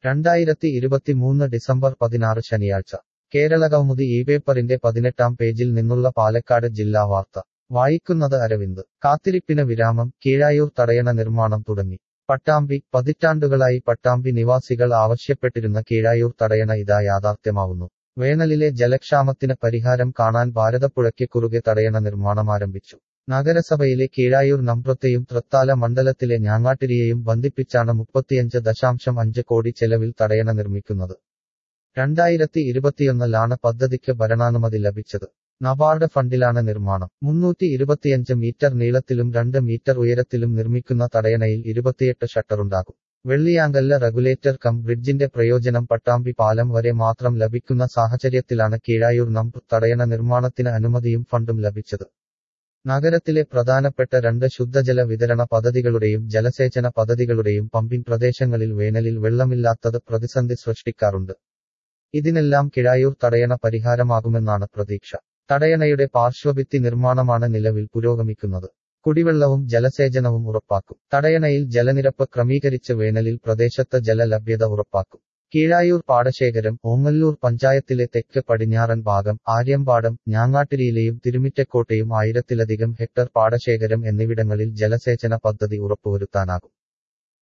രണ്ടായിരത്തി ഇരുപത്തിമൂന്ന് ഡിസംബർ പതിനാറ് ശനിയാഴ്ച കേരളകൗമുദി ഈ പേപ്പറിന്റെ പതിനെട്ടാം പേജിൽ നിന്നുള്ള പാലക്കാട് ജില്ലാ വാർത്ത വായിക്കുന്നത് അരവിന്ദ് കാത്തിരിപ്പിന് വിരാമം കീഴായൂർ തടയണ നിർമ്മാണം തുടങ്ങി പട്ടാമ്പി പതിറ്റാണ്ടുകളായി പട്ടാമ്പി നിവാസികൾ ആവശ്യപ്പെട്ടിരുന്ന കീഴായൂർ തടയണ ഇതാ യാഥാർത്ഥ്യമാവുന്നു വേനലിലെ ജലക്ഷാമത്തിന് പരിഹാരം കാണാൻ ഭാരതപ്പുഴയ്ക്ക് കുറുകെ തടയണ നിർമ്മാണം ആരംഭിച്ചു നഗരസഭയിലെ കീഴായൂർ നമ്പ്രത്തെയും തൃത്താല മണ്ഡലത്തിലെ ഞാങ്ങാട്ടിരിയെയും ബന്ധിപ്പിച്ചാണ് മുപ്പത്തിയഞ്ച് ദശാംശം അഞ്ച് കോടി ചെലവിൽ തടയണ നിർമ്മിക്കുന്നത് രണ്ടായിരത്തി ഇരുപത്തിയൊന്നിലാണ് പദ്ധതിക്ക് ഭരണാനുമതി ലഭിച്ചത് നബാർഡ് ഫണ്ടിലാണ് നിർമ്മാണം മുന്നൂറ്റി ഇരുപത്തിയഞ്ച് മീറ്റർ നീളത്തിലും രണ്ട് മീറ്റർ ഉയരത്തിലും നിർമ്മിക്കുന്ന തടയണയിൽ ഇരുപത്തിയെട്ട് ഷട്ടറുണ്ടാകും വെള്ളിയാങ്കല്ല് റെഗുലേറ്റർ കം ബ്രിഡ്ജിന്റെ പ്രയോജനം പട്ടാമ്പി പാലം വരെ മാത്രം ലഭിക്കുന്ന സാഹചര്യത്തിലാണ് കീഴായൂർ നമ്പ് തടയണ നിർമ്മാണത്തിന് അനുമതിയും ഫണ്ടും ലഭിച്ചത് നഗരത്തിലെ പ്രധാനപ്പെട്ട രണ്ട് ശുദ്ധജല വിതരണ പദ്ധതികളുടെയും ജലസേചന പദ്ധതികളുടെയും പമ്പിംഗ് പ്രദേശങ്ങളിൽ വേനലിൽ വെള്ളമില്ലാത്തത് പ്രതിസന്ധി സൃഷ്ടിക്കാറുണ്ട് ഇതിനെല്ലാം കിഴായൂർ തടയണ പരിഹാരമാകുമെന്നാണ് പ്രതീക്ഷ തടയണയുടെ പാർശ്വഭിത്തി നിർമ്മാണമാണ് നിലവിൽ പുരോഗമിക്കുന്നത് കുടിവെള്ളവും ജലസേചനവും ഉറപ്പാക്കും തടയണയിൽ ജലനിരപ്പ് ക്രമീകരിച്ച് വേനലിൽ പ്രദേശത്ത് ജലലഭ്യത ഉറപ്പാക്കും കീഴായൂർ പാടശേഖരം ഓങ്ങല്ലൂർ പഞ്ചായത്തിലെ തെക്ക് പടിഞ്ഞാറൻ ഭാഗം ആര്യമ്പാടം ഞാങ്ങാട്ടിരിയിലെയും തിരുമിറ്റക്കോട്ടയും ആയിരത്തിലധികം ഹെക്ടർ പാടശേഖരം എന്നിവിടങ്ങളിൽ ജലസേചന പദ്ധതി ഉറപ്പുവരുത്താനാകും